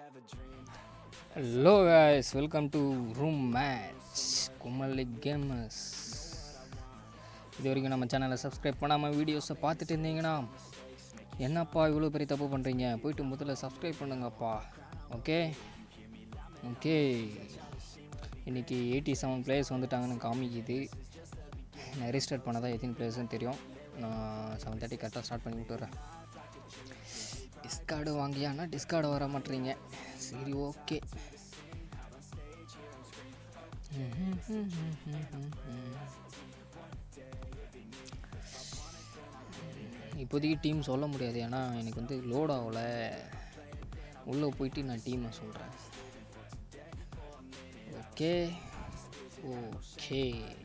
Hello guys welcome to room match குமல்லி gamers இது வரைக்கும் நம்ம சேனலை சப்ஸ்கிரைப் பண்ணாமல் வீடியோஸை பார்த்துட்டு இருந்தீங்கன்னா என்னப்பா இவ்வளோ பெரிய தப்பு பண்ணுறீங்க போயிட்டு முதல்ல சப்ஸ்கிரைப் பண்ணுங்கப்பா ஓகே ஓகே இன்றைக்கி எயிட்டி செவன் பிளேயர்ஸ் வந்துட்டாங்கன்னு காமிக்குது நான் ரீஸ்டார்ட் பண்ணதான் எத்தனை பிளேயர்ஸ்னு தெரியும் நான் செவன் தேர்ட்டி கரெக்டாக ஸ்டார்ட் பண்ணி விட்டுறேன் டிஸ்கார்டு வாங்கியானா டிஸ்கார்டு வர மாட்டீங்க சரி ஓகே இப்போதைக்கு டீம் சொல்ல முடியாது ஏன்னா எனக்கு வந்து லோட் ஆகல உள்ளே போயிட்டு நான் டீமை சொல்கிறேன் ஓகே ஓகே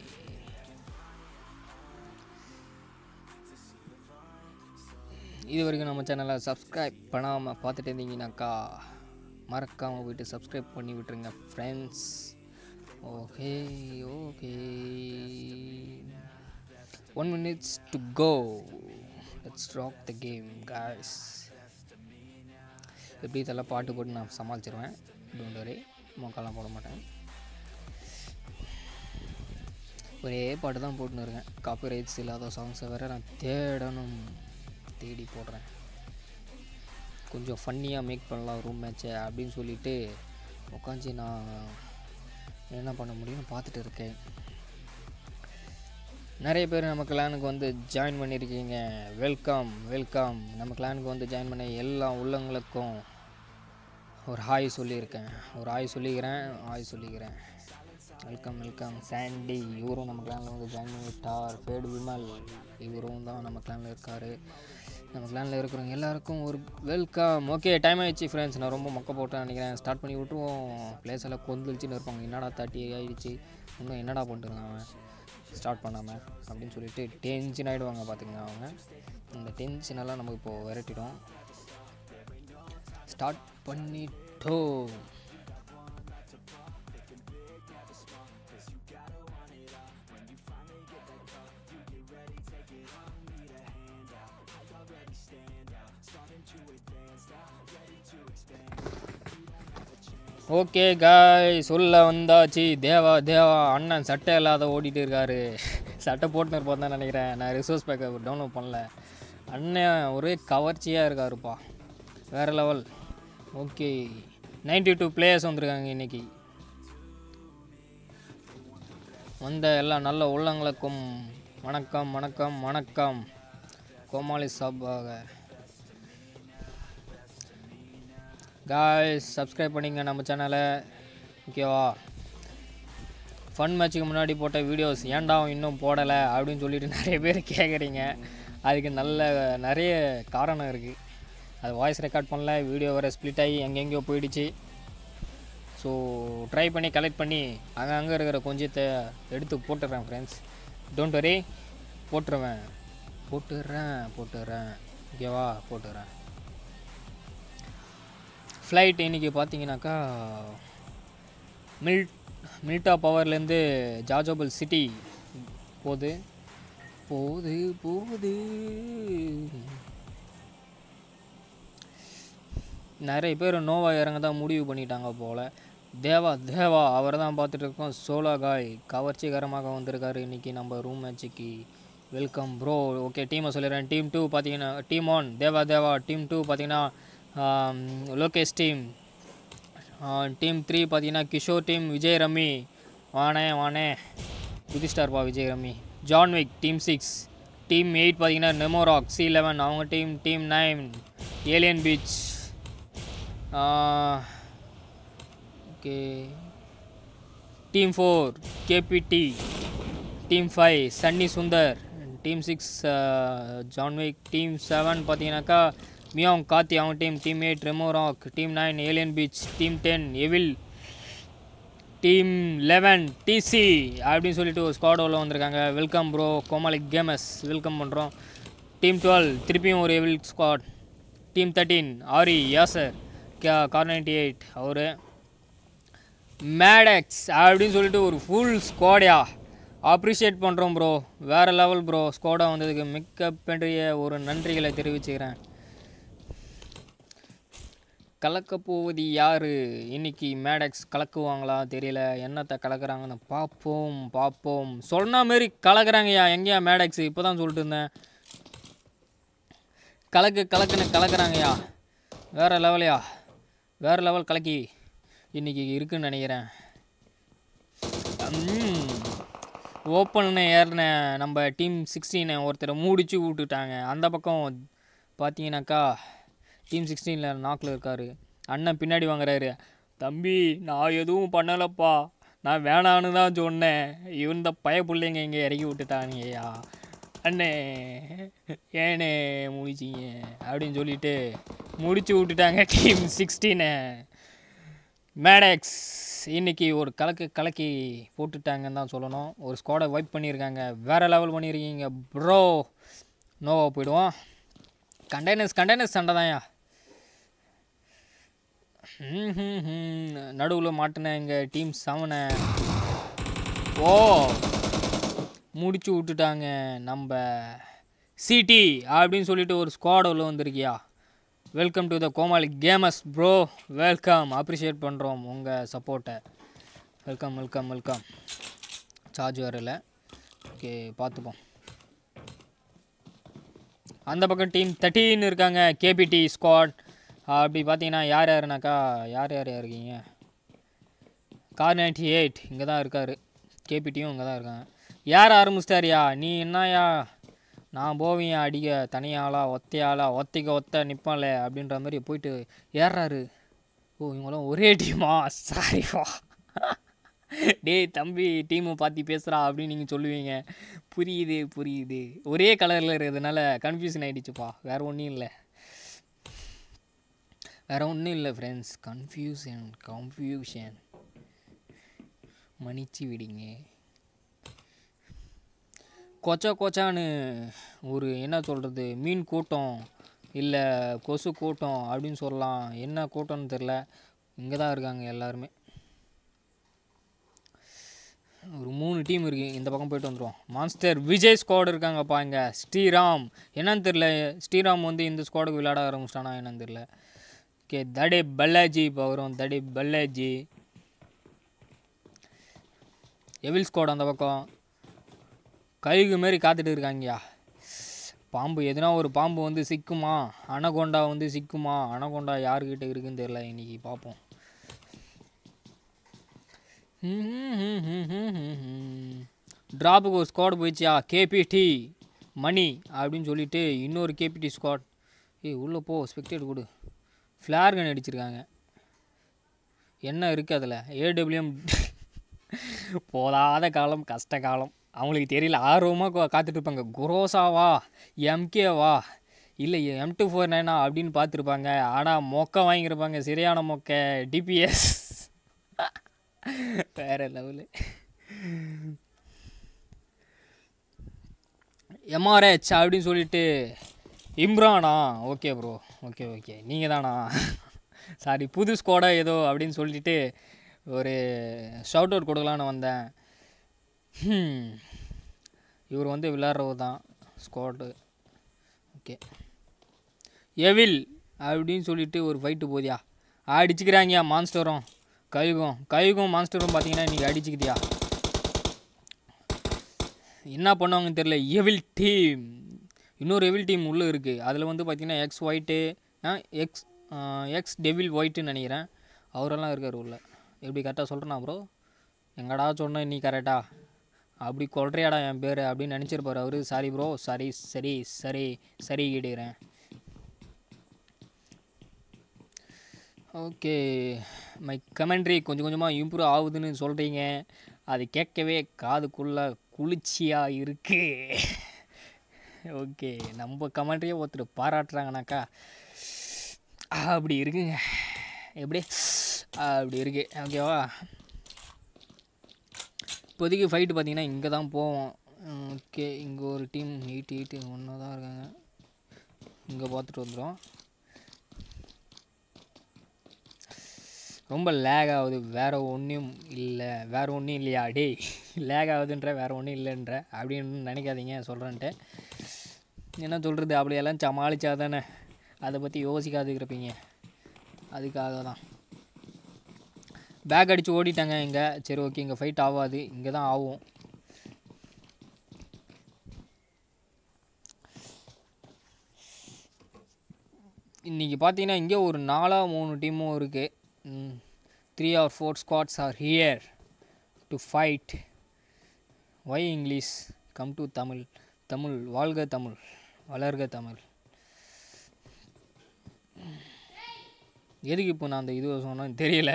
இது வரைக்கும் நம்ம சேனலை சப்ஸ்கிரைப் பண்ணாமல் பார்த்துட்டு இருந்தீங்கன்னாக்கா மறக்காமல் போயிட்டு சப்ஸ்கிரைப் பண்ணி விட்டுருங்க friends okay okay one minutes to go let's rock the game guys எப்படி இதெல்லாம் பாட்டு போட்டு நான் சமாளிச்சிருவேன் டோன்ட் வரி மொக்கெல்லாம் போட மாட்டேன் ஒரே பாட்டு தான் போட்டுன்னு இருக்கேன் காப்பி ரைட்ஸ் இல்லாத சாங்ஸை வேறு நான் தேடணும் தேடி போடுறேன் கொஞ்சம் ஃபன்னியாக மேக் பண்ணலாம் ரூம் மேட்ச்சை அப்படின்னு சொல்லிட்டு உட்காந்து நான் என்ன பண்ண முடியும்னு பார்த்துட்டு இருக்கேன் நிறைய பேர் நம்ம கிளானுக்கு வந்து ஜாயின் பண்ணியிருக்கீங்க வெல்கம் வெல்கம் நம்ம கிளானுக்கு வந்து ஜாயின் பண்ண எல்லா உள்ளங்களுக்கும் ஒரு ஹாய் சொல்லியிருக்கேன் ஒரு ஹாய் சொல்லிக்கிறேன் ஹாய் சொல்லிக்கிறேன் வெல்கம் வெல்கம் சாண்டி இவரும் நம்ம கிளானில் வந்து ஜாயின் பண்ணிவிட்டார் ஃபேடு விமல் இவரும் தான் நம்ம கிளானில் இருக்கார் நம்ம கிளானில் இருக்கிறவங்க எல்லாருக்கும் ஒரு வெல்கம் ஓகே டைம் ஆயிடுச்சு ஃப்ரெண்ட்ஸ் நான் ரொம்ப மொக்க போட்டேன் நினைக்கிறேன் ஸ்டார்ட் பண்ணி விட்டுருவோம் பிளேஸ் எல்லாம் கொந்தளிச்சுன்னு இருப்பாங்க என்னடா தேர்ட்டி ஆயிடுச்சு இன்னும் என்னடா பண்ணிட்டு அவன் ஸ்டார்ட் பண்ணாமல் அப்படின்னு சொல்லிட்டு டென்ஷன் ஆகிடுவாங்க பார்த்துங்க அவங்க இந்த டென்ஷனெல்லாம் நமக்கு இப்போது விரட்டிடும் ஸ்டார்ட் பண்ணிட்டோம் ஓகே காய் சொல்ல வந்தாச்சு தேவா தேவா அண்ணன் சட்டை இல்லாத ஓடிட்டு இருக்காரு சட்டை போட்டுன்னு இருப்போம் தான் நினைக்கிறேன் நான் ரிசோர்ஸ் பேக்கை டவுன்லோட் பண்ணல அண்ணன் ஒரே கவர்ச்சியாக இருக்காருப்பா வேறு level okay ninety two players வந்திருக்காங்க இன்றைக்கி வந்த எல்லா நல்ல உள்ளங்களுக்கும் வணக்கம் வணக்கம் வணக்கம் கோமாளி சாப்பாக காய்ஸ் சப்ஸ்கிரைப் பண்ணிங்க நம்ம சேனலை ஓகேவா ஃபன் மேட்ச்சுக்கு முன்னாடி போட்ட வீடியோஸ் ஏன்டா அவன் இன்னும் போடலை அப்படின்னு சொல்லிட்டு நிறைய பேர் கேட்குறீங்க அதுக்கு நல்ல நிறைய காரணம் இருக்குது அது வாய்ஸ் ரெக்கார்ட் பண்ணல வீடியோ வேறு ஸ்ப்ளிட் ஆகி எங்கெங்கேயோ போயிடுச்சு ஸோ ட்ரை பண்ணி கலெக்ட் பண்ணி அங்கங்கே இருக்கிற கொஞ்சத்தை எடுத்து போட்டுடுறேன் ஃப்ரெண்ட்ஸ் டோன்ட் வரி போட்டுருவேன் போட்டுடுறேன் போட்டுடுறேன் ஓகேவா போட்டுடுறேன் ஃப்ளைட் இன்றைக்கி பார்த்தீங்கன்னாக்கா மில் மில்டா பவர்லேருந்து ஜாஜோபல் சிட்டி போகுது போகுது போகுது நிறைய பேர் நோவா இறங்க தான் முடிவு பண்ணிட்டாங்க போல் தேவா தேவா அவரை தான் பார்த்துட்டு இருக்கோம் சோலா காய் கவர்ச்சிகரமாக வந்திருக்காரு இன்றைக்கி நம்ம ரூம் மேட்சுக்கு வெல்கம் ப்ரோ ஓகே டீமை சொல்லிடுறேன் டீம் டூ பார்த்தீங்கன்னா team one Deva Deva team two பார்த்தீங்கன்னா லோகேஷ் டீம் டீம் த்ரீ பார்த்தீங்கன்னா கிஷோர் டீம் விஜய் ரம்மி வானே வானே புதி ஸ்டார்பா Vijay rummy John Wick team six team eight பார்த்தீங்கன்னா நெமோராக் சி லெவன் அவங்க team team nine alien beach okay team four KPT team five Sunny Sundar team six John Wick team seven பார்த்தீங்கன்னாக்கா மியோங் காத்தி அவங்க டீம் டீம் எயிட் ரெமோராக் team nine alien beach team ten evil team eleven DC அப்படின்னு சொல்லிட்டு ஒரு ஸ்குவாடோவில் வந்திருக்காங்க வெல்கம் ப்ரோ கோமாலிக் கேமஸ் வெல்கம் பண்ணுறோம் டீம் டுவெல் திருப்பியும் ஒரு எவில் squad team thirteen Ari Yasar K car ninety eight அவர் மேடெக்ஸ் அப்படின்னு சொல்லிட்டு ஒரு ஃபுல் ஸ்குவாடியா அப்ரிஷியேட் பண்ணுறோம் ப்ரோ வேறு லெவல் ப்ரோ ஸ்குவாடாக வந்ததுக்கு மிக்க பெரிய ஒரு நன்றிகளை தெரிவிச்சுக்கிறேன் கலக்க போவது யார் இன்னைக்கு மேடக்ஸ் கலக்குவாங்களா தெரியல என்னத்தை கலக்குறாங்கன்னு பார்ப்போம் பார்ப்போம் சொன்ன மாரி கலக்குறாங்கய்யா எங்கேயா மேடக்ஸ் இப்போ தான் சொல்லிட்டு இருந்தேன் கலக்கு கலக்குன்னு கலக்குறாங்கய்யா வேறு லெவலையா வேறு லெவல் கலக்கி இன்னைக்கு இருக்குன்னு நினைக்கிறேன் ஓப்பனில் ஏறின நம்ம டீம் சிக்ஸ்டீனை ஒருத்தரை மூடிச்சு விட்டுட்டாங்க அந்த பக்கம் பார்த்தீங்கன்னாக்கா டீம் சிக்ஸ்டீனில் நாக்கில் இருக்கார் அண்ணன் பின்னாடி வாங்குறாரு தம்பி நான் எதுவும் பண்ணலப்பா நான் வேணான்னு தான் சொன்னேன் இந்த பய பிள்ளைங்க இங்கே இறக்கி விட்டுட்டானுங்கய்யா அண்ணே ஏனே முடிச்சிங்க அப்படின்னு சொல்லிட்டு முடிச்சு விட்டுட்டாங்க டீம் சிக்ஸ்டீனை மேடக்ஸ் இன்னைக்கு ஒரு கலக்கு கலக்கி போட்டுட்டாங்கன்னு தான் சொல்லணும் ஒரு ஸ்குவாடை வைப் பண்ணியிருக்காங்க வேறு லெவல் பண்ணியிருக்கீங்க ப்ரோ நோவா போயிடுவோம் கண்டெய்னர்ஸ் கண்டெய்னர்ஸ் சண்டை தான்யா நடுவில் மாட்டின எங்கள் டீம் செவனை ஓ முடிச்சு விட்டுட்டாங்க நம்ம சிடி அப்படின்னு சொல்லிட்டு ஒரு ஸ்குவாட் உள்ள வந்திருக்கியா welcome to the Komali games bro welcome appreciate பண்ணுறோம் உங்கள் சப்போர்ட்டை வெல்கம் வெல்கம் வெல்கம் சார்ஜ் வரல ஓகே பார்த்துப்போம் அந்த பக்கம் டீம் தேர்ட்டின்னு இருக்காங்க கேபிடி ஸ்குவாட் அப்படி பார்த்தீங்கன்னா யார் யாருனாக்கா யார் யார் யார் இருக்கீங்க கார் நைன்டி எயிட் இங்கே தான் இருக்கார் கேபிடியும் இங்கே தான் இருக்காங்க யார் ஆரம்பிச்சிட்டாரியா நீ என்னயா நான் போவேன் அடிக்க தனியாளா ஒத்தையாளா ஒத்தைக்கு ஒத்த நிற்பான்ல அப்படின்ற மாதிரி போயிட்டு ஏறுறாரு ஓ இவங்களாம் ஒரே டீமா சாரிவா டேய் தம்பி டீமை பார்த்து பேசுகிறா அப்படின்னு நீங்கள் சொல்லுவீங்க புரியுது புரியுது ஒரே கலரில் இருக்கிறதுனால கன்ஃபியூஷன் ஆகிடுச்சுப்பா வேறு ஒன்றும் இல்லை வேறு ஒன்றும் இல்லை ஃப்ரெண்ட்ஸ் கன்ஃபியூஷன் கன்ஃபியூஷன் மன்னிச்சு விடுங்க கொச்சா கொச்சான்னு ஒரு என்ன சொல்கிறது மீன் கூட்டம் இல்லை கொசு கூட்டம் அப்படின்னு சொல்லலாம் என்ன கூட்டம்னு தெரில இங்கே தான் இருக்காங்க எல்லாருமே ஒரு மூணு டீம் இருக்குது இந்த பக்கம் போயிட்டு வந்துடுவோம் மான்ஸ்டர் விஜய் ஸ்குவாட் இருக்காங்கப்பா இங்கே ஸ்ரீராம் என்னன்னு தெரில ஸ்ரீராம் வந்து இந்த ஸ்குவாடுக்கு விளையாட ஆரம்பிச்சிட்டானா என்னன்னு தெரில ஓகே தடே பல்லாஜி இப்போ வரும் தடே பல்லாஜி எவில் ஸ்குவாட் அந்த பக்கம் கழுகு மாரி காத்துட்டு இருக்காங்கயா பாம்பு எதுனா ஒரு பாம்பு வந்து சிக்குமா அனகொண்டா வந்து சிக்குமா அனகொண்டா யாருக்கிட்ட இருக்குன்னு தெரியல இன்னைக்கு பார்ப்போம் ட்ராப்புக்கு ஒரு ஸ்குவாட் போயிடுச்சியா கேபிடி மணி அப்படின்னு சொல்லிட்டு இன்னொரு கேபிடி ஸ்குவாட் ஏய் உள்ளே போ ஸ்பெக்டேட் கொடு ஃப்ளார் கன் அடிச்சிருக்காங்க என்ன இருக்குது அதில் ஏடபிள்யூஎம் போதாத காலம் கஷ்ட காலம் அவங்களுக்கு தெரியல ஆர்வமாக காத்துட்டு இருப்பாங்க குரோசாவா எம்கேவா இல்லை எம் டூ ஃபோர் நைனா அப்படின்னு பார்த்துருப்பாங்க ஆனால் மொக்க வாங்கியிருப்பாங்க சரியான மொக்க டிபிஎஸ் வேற லெவலு எம்ஆர்ஹெச் அப்படின்னு சொல்லிட்டு இம்ரானா ஓகே ப்ரோ ஓகே ஓகே நீங்கள் தானா சாரி புது ஸ்குவாடா ஏதோ அப்படின்னு சொல்லிட்டு ஒரு ஷவுட் அவுட் கொடுக்கலான்னு வந்தேன் இவர் வந்து விளையாடுறவர் தான் ஸ்குவாடு ஓகே எவில் அப்படின்னு சொல்லிட்டு ஒரு ஃபைட்டு போதியா அடிச்சுக்கிறாங்கயா மான்ஸ்டரும் கழுகும் கழுகும் மான்ஸ்டரும் பார்த்தீங்கன்னா இன்றைக்கி அடிச்சுக்குதியா என்ன பண்ணுவாங்கன்னு தெரில எவில் டீம் இன்னொரு எவில் டீம் உள்ளே இருக்குது அதில் வந்து பார்த்தீங்கன்னா X white X X devil ஒயிட்டுன்னு நினைக்கிறேன் அவரெல்லாம் இருக்கார் உள்ள எப்படி கரெக்டாக சொல்கிறேனா ப்ரோ எங்கடா சொன்னேன் நீ கரெக்டா அப்படி கொள்றியாடா என் பேர் அப்படின்னு நினச்சிருப்பார் அவர் சாரி ப்ரோ சரி சரி சரி சரி ஈடுகிறேன் ஓகே மை கமெண்ட்ரி கொஞ்சம் கொஞ்சமாக இம்ப்ரூவ் ஆகுதுன்னு சொல்கிறீங்க அது கேட்கவே காதுக்குள்ளே குளிர்ச்சியாக இருக்கு ஓகே நம்ம கமெண்ட்ரியே ஒருத்தர் பாராட்டுறாங்கனாக்கா அப்படி இருக்குங்க எப்படி அப்படி இருக்கு ஓகேவா இப்போதைக்கு ஃபைட்டு பார்த்தீங்கன்னா இங்கே தான் போவோம் ஓகே இங்கே ஒரு டீம் எயிட் எயிட் ஒன்று தான் இருக்காங்க இங்கே பார்த்துட்டு வந்துடும் ரொம்ப லேக் ஆகுது வேறு ஒன்றும் இல்லை வேறு ஒன்றும் இல்லையா டேய் லேக் ஆகுதுன்ற வேறு ஒன்றும் இல்லைன்ற அப்படின்னு நினைக்காதீங்க சொல்கிறேன்ட்டு என்ன சொல்கிறது அப்படியெல்லாம் சமாளித்தா தானே அதை பற்றி யோசிக்காது இருப்பீங்க அதுக்காக தான் பேக் அடித்து ஓடிட்டாங்க இங்கே சரி ஓகே இங்கே ஃபைட் ஆகாது இங்கே தான் ஆகும் இன்றைக்கி பார்த்தீங்கன்னா இங்கே ஒரு நாலா மூணு டீமும் இருக்குது three are four squads are here to fight why English come to Tamil Tamil வாழ்க தமிழ் வளர்க தமிழ் எதுக்கு இப்போ நான் அந்த இது சொன்னேன்னு தெரியல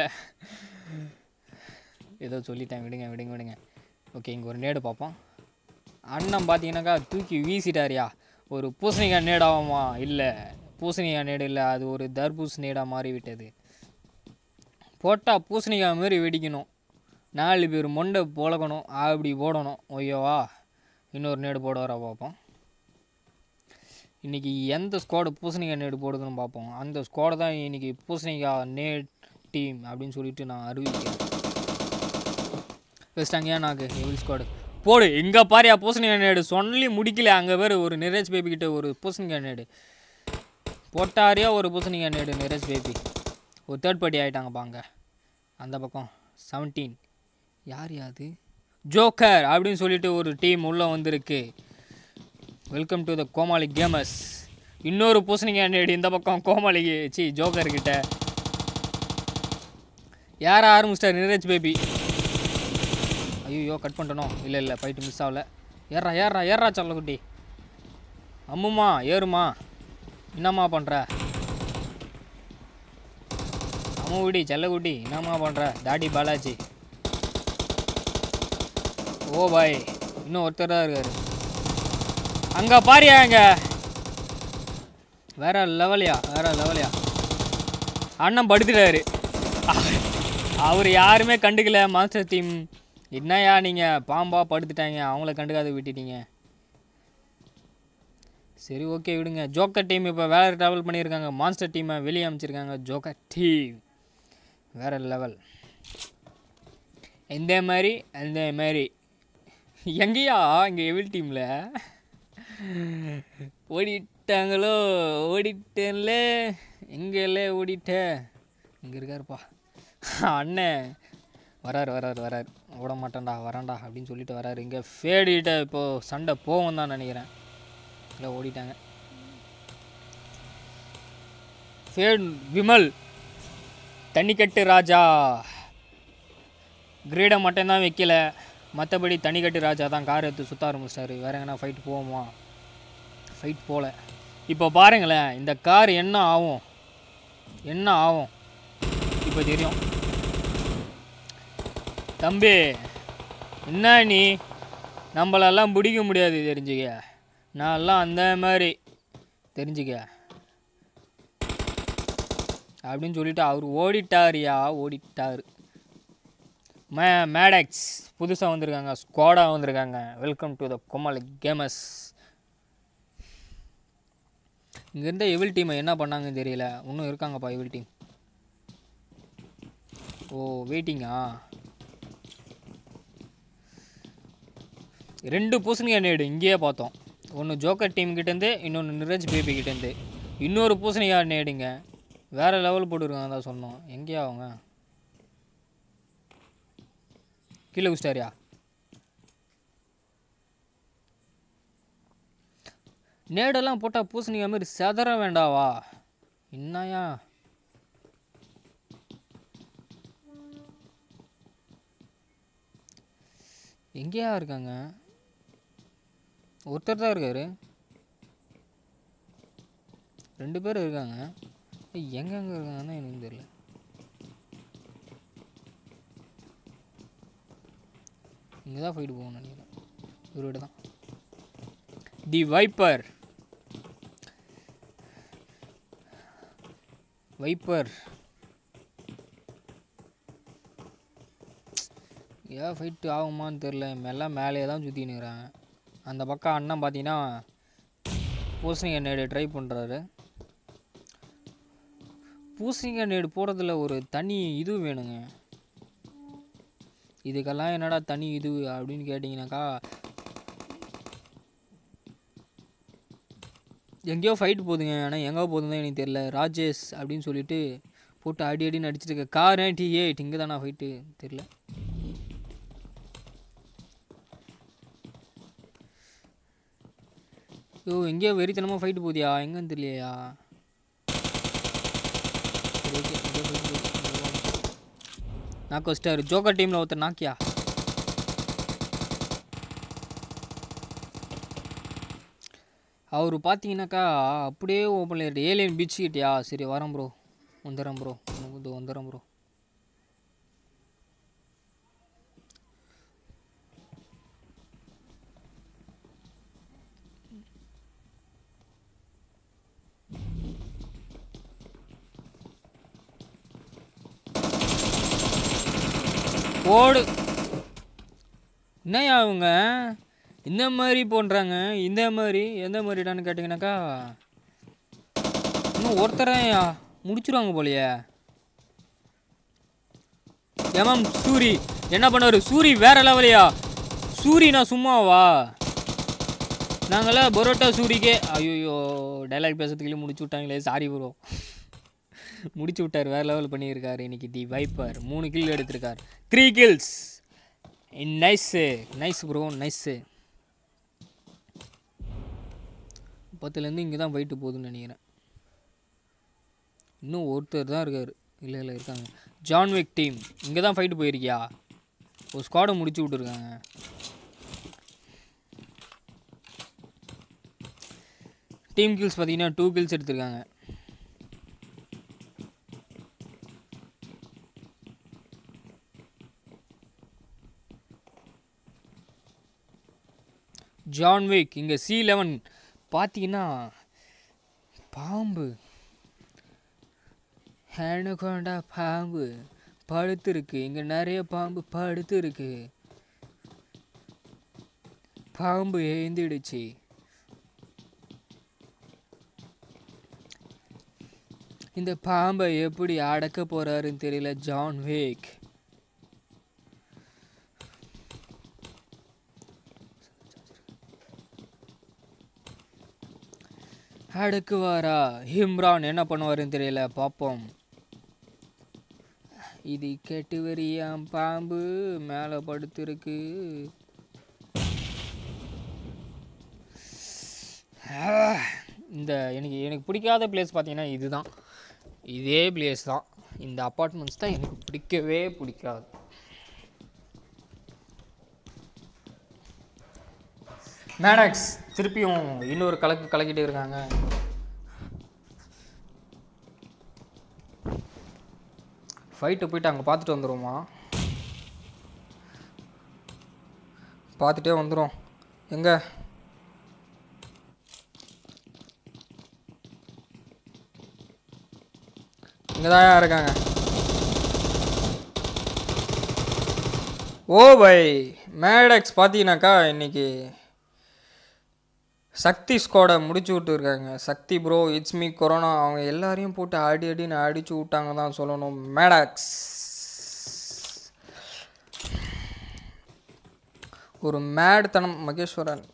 ஏதோ சொல்லிட்டேன் விடுங்க விடுங்க விடுங்க ஓகே இங்கே ஒரு நேடு பார்ப்போம் அண்ணன் பார்த்தீங்கன்னாக்கா தூக்கி வீசிட்டாரியா ஒரு பூசணிக்காய் நேடாகுமா இல்லை பூசணிக்காய் நேடு இல்லை அது ஒரு தர்பூஸ் நேடாக மாறி விட்டது போட்டால் பூசணிக்காய் மாதிரி வெடிக்கணும் நாலு பேர் மொண்டை பொழக்கணும் அப்படி போடணும் ஓய்யோவா இன்னொரு நேடு போட வர பார்ப்போம் இன்றைக்கி எந்த ஸ்குவாடு பூசணிக்காய் நேடு போடுதுன்னு பார்ப்போம் அந்த ஸ்குவாடு தான் இன்றைக்கி பூசணிக்காய் நேட் டீம் அப்படின்னு சொல்லிட்டு நான் அறிவிக்கிறேன் வச்சிட்டாங்க நாக்கு எவில் ஸ்குவாடு போடு இங்கே பாரியா பூசணிக்காய் நேடு சொல்லி முடிக்கல அங்கே பேர் ஒரு நிரேஷ் பேபி கிட்ட ஒரு பூசணிக்காய் நேடு போட்டாரியா ஒரு பூசணிக்காய் நேடு நிரேஷ் பேபி ஒரு தேர்ட் பார்ட்டி ஆகிட்டாங்கப்பா அங்கே அந்த பக்கம் செவன்டீன் யார் யாது ஜோக்கர் அப்படின்னு சொல்லிட்டு ஒரு டீம் உள்ளே வந்திருக்கு welcome to the Komali gamers இன்னொரு பூசணிக்காய் நேடு இந்த பக்கம் கோமாளி சி ஜோக்கர் கிட்ட யாரை ஆரம்பிச்சிட்டார் நிரேஜ் பேபி ஐயோ கட் பண்ணிட்டனோ இல்லை இல்லை ஃபைட்டு மிஸ் ஆகல ஏறா ஏறா ஏறா சொல்லக்குட்டி அம்முமா ஏறுமா என்னம்மா பண்ணுற அம்மு குட்டி செல்லக்குட்டி என்னம்மா பண்ணுற தாடி பாலாஜி ஓ பாய் இன்னும் ஒருத்தர் தான் இருக்காரு அங்கே பாரியா அங்க வேற லெவலியா வேற லெவலியா அண்ணன் படுத்துட்டாரு அவர் யாருமே கண்டுக்கல மாஸ்டர் டீம் என்னையா நீங்கள் பாம்பா படுத்துட்டாங்க அவங்கள கண்டுக்காத விட்டுட்டீங்க சரி ஓகே விடுங்க ஜோக்கர் டீம் இப்போ வேற ட்ராவல் பண்ணியிருக்காங்க மான்ஸ்டர் டீமை வெளியே அமைச்சிருக்காங்க ஜோக்கர் டீம் வேற லெவல் இந்த மாதிரி அந்த மாதிரி எங்கேயா இங்கே எவில் டீமில் ஓடிட்டாங்களோ ஓடிட்டேன்ல எங்கேல ஓடிட்ட இங்கே இருக்காருப்பா அண்ணன் வராரு வராரு வராரு ஓட மாட்டேன்டா வரேன்டா அப்படின்னு சொல்லிட்டு வராரு இங்கே ஃபேடிட்ட இப்போது சண்டை போகும் தான் நினைக்கிறேன் இல்லை ஓடிட்டாங்க ஃபேட் விமல் தண்ணிக்கட்டு ராஜா கிரீடை மட்டும்தான் வைக்கல மற்றபடி தனிக்கட்டு ராஜா தான் கார் எடுத்து சுற்ற ஆரம்பிச்சிட்டாரு வேற எங்கன்னா ஃபைட் போவோமா ஃபைட் போகல இப்போ பாருங்களேன் இந்த கார் என்ன ஆகும் என்ன ஆகும் இப்போ தெரியும் தம்பி என்ன நீ நம்மளெல்லாம் பிடிக்க முடியாது தெரிஞ்சுக்க நான்லாம் அந்த மாதிரி தெரிஞ்சுக்க அப்படின்னு சொல்லிட்டு அவர் ஓடிட்டாருயா ஓடிட்டார் மே மேடக்ஸ் புதுசாக வந்திருக்காங்க ஸ்குவாடாக வந்திருக்காங்க வெல்கம் டு த கொமல் கேமஸ் இங்கே இருந்த எவில் டீமை என்ன பண்ணாங்கன்னு தெரியல இன்னும் இருக்காங்கப்பா எவில் டீம் ஓ வெயிட்டிங்கா ரெண்டு பூசணிக்காய் நேடு இங்கேயே பார்த்தோம் ஒன்று ஜோக்கர் டீம் கிட்டேருந்து இன்னொன்று நிரஜ் பேபி கிட்டேருந்து இன்னொரு பூசணிக்காய் நேடுங்க வேறு லெவல் போட்டுருக்காங்க தான் சொன்னோம் எங்கேயா அவங்க கீழே குஸ்டாரியா நேடெல்லாம் போட்டால் பூசணிக்காய் மாதிரி செதற வேண்டாவா என்னயா எங்கேயா இருக்காங்க ஒருத்தர் தான் இருக்காரு ரெண்டு பேர் இருக்காங்க எங்கெங்க இருக்காங்கன்னு எனக்கு தெரியல இங்கே தான் போயிட்டு போகணும் நினைக்கிறேன் இவரோட தான் தி வைப்பர் வைப்பர் ஏன் ஃபைட்டு ஆகுமான்னு தெரில எல்லாம் மேலேயே தான் சுற்றினுக்குறாங்க அந்த பக்கம் அண்ணன் பார்த்தீங்கன்னா பூசணிக்காய் நேடு ட்ரை பண்ணுறாரு பூசணிக்காய் நேடு போடுறதுல ஒரு தனி இது வேணுங்க இதுக்கெல்லாம் என்னடா தனி இது அப்படின்னு கேட்டிங்கனாக்கா எங்கேயோ ஃபைட் போகுதுங்க ஆனால் எங்கே போகுதுன்னு எனக்கு தெரியல ராஜேஷ் அப்படின்னு சொல்லிட்டு போட்டு அடி அடின்னு அடிச்சிட்டு இருக்க கார் டி எயிட் இங்கே தானா ஃபைட்டு தெரில யோ எங்கேயோ வெறித்தனமாக ஃபைட்டு போதியா எங்கன்னு தெரியலையா சரி ஓகே எங்கேயோ fight போகுது. நாக்கு வச்சிட்டாரு ஜோக்கர் டீமில் ஒருத்தர் நாக்கியா அவர் பார்த்தீங்கன்னாக்கா அப்படியே ஓப்பன் லேட் ஏலியன் பீச் கிட்டியா சரி வரேன் ப்ரோ வந்துடுறேன் ப்ரோ இது வந்துடுறேன் ப்ரோ ஓடு என்னய்யா அவங்க இந்த மாதிரி போன்றாங்க இந்த மாதிரி எந்த மாதிரிடான்னு கேட்டிங்கனாக்கா இன்னும் ஒருத்தரையா முடிச்சிருவாங்க போலையே எமம் சூரி என்ன பண்ணுவார் சூரி வேற லெவலையா சூரினா சும்மாவா நாங்களாம் பரோட்டா சூரிக்கே ஐயோ டைலாக் பேசுறதுக்குள்ளே முடிச்சு விட்டாங்களே சாரி ப்ரோ முடிச்சு விட்டார் வேற லெவல் பண்ணியிருக்காரு இன்னைக்கு தி வைப்பர் மூணு கில் எடுத்திருக்கார் three kills nice nice bro nice பத்துலேருந்து இங்கே தான் ஃபைட்டு போகுதுன்னு நினைக்கிறேன் இன்னும் ஒருத்தர் தான் இருக்கார் இல்லை இல்லை இருக்காங்க ஜான்விக் டீம் இங்கே தான் ஃபைட்டு போயிருக்கியா ஒரு ஸ்குவாடை முடிச்சு விட்ருக்காங்க டீம் கில்ஸ் பார்த்தீங்கன்னா டூ கில்ஸ் எடுத்திருக்காங்க ஜான்விக் இங்கே சி லெவன் பார்த்தீங்கன்னா பாம்பு ஹேனுகொண்டா பாம்பு படுத்து இருக்கு இங்கே நிறைய பாம்பு படுத்து இருக்கு பாம்பு எழுந்திடுச்சு இந்த பாம்பை எப்படி அடக்க போறாருன்னு தெரியல ஜான் வேக் அடக்குவாரா இம்ரான் என்ன பண்ணுவாருன்னு தெரியல பார்ப்போம் இது கெட்டு வரியாம் பாம்பு மேலே படுத்திருக்கு ஆ, இந்த எனக்கு எனக்கு பிடிக்காத பிளேஸ் பார்த்தீங்கன்னா இதுதான் இதே பிளேஸ் தான் இந்த அப்பார்ட்மெண்ட்ஸ் தான் எனக்கு பிடிக்கவே பிடிக்காது மேடாக்ஸ் திருப்பியும் இன்னொரு கலக்கு கலக்கிட்டே இருக்காங்க ஃபைட்டு போயிட்டு அங்கே பார்த்துட்டு வந்துடுவோமா பார்த்துட்டே வந்துடும் எங்கே இங்கே தான் இருக்காங்க ஓ பை மேடக்ஸ் பார்த்தீங்கன்னாக்கா இன்னைக்கு சக்தி ஸ்குவாடை முடிச்சு விட்டுருக்காங்க Shakti bro it's me corona அவங்க எல்லாரையும் போட்டு அடி அடின்னு அடிச்சு விட்டாங்க தான் சொல்லணும் மேடாக்ஸ் ஒரு மேடுத்தனம் மகேஸ்வரன்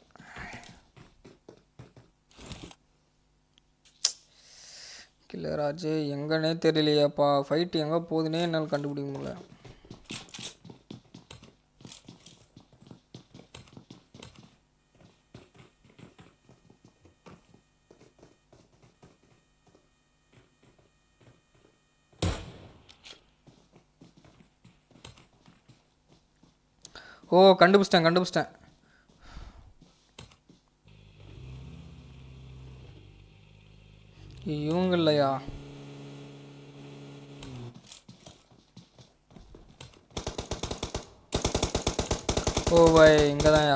கில்லராஜ் எங்கன்னே தெரியலையாப்பா ஃபைட் எங்கே போகுதுன்னே என்னால் கண்டுபிடிக்க முடியல ஓ கண்டுபிடிச்சிட்டேன் கண்டுபிடிச்சிட்டேன் இவங்க இல்லையா ஓ பாய் இங்கே தான்யா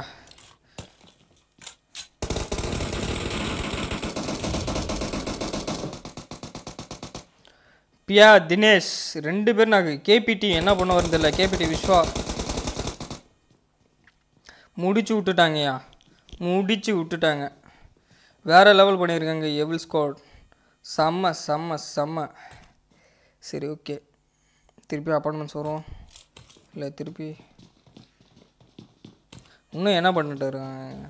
பியா தினேஷ் ரெண்டு பேர் நான் கேபிடி என்ன பண்ண வருது இல்லை கேபிடி விஸ்வா முடிச்சு விட்டுட்டாங்கய்யா முடிச்சு விட்டுட்டாங்க வேற லெவல் பண்ணியிருக்காங்க எவில் ஸ்குவாட் செம்ம செம்ம செம்ம சரி ஓகே திருப்பி அப்பார்ட்மெண்ட்ஸ் வரும் இல்லை திருப்பி இன்னும் என்ன பண்ணிட்டு இருக்காங்க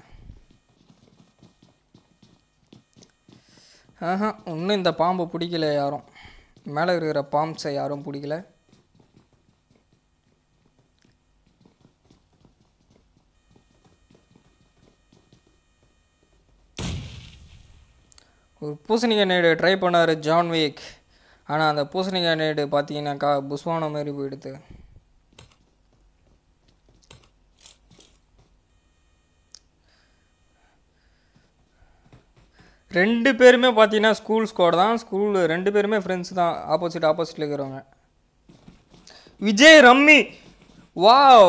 ஆஹா இன்னும் இந்த பாம்பை பிடிக்கல யாரும் மேலே இருக்கிற பாம்ஸை யாரும் பிடிக்கல ஒரு பூசணிக்காய் நேடு ட்ரை பண்ணார் ஜான் வீக் ஆனால் அந்த பூசணிக்காய் நேடு பார்த்தீங்கன்னாக்கா புஸ்வான மாதிரி போயிடுது ரெண்டு பேருமே பார்த்தீங்கன்னா ஸ்கூல் ஸ்குவாட் தான் ஸ்கூல் ரெண்டு பேருமே ஃப்ரெண்ட்ஸ் தான் ஆப்போசிட் ஆப்போசிட்டில் இருக்கிறவங்க விஜய் ரம்மி வாவ்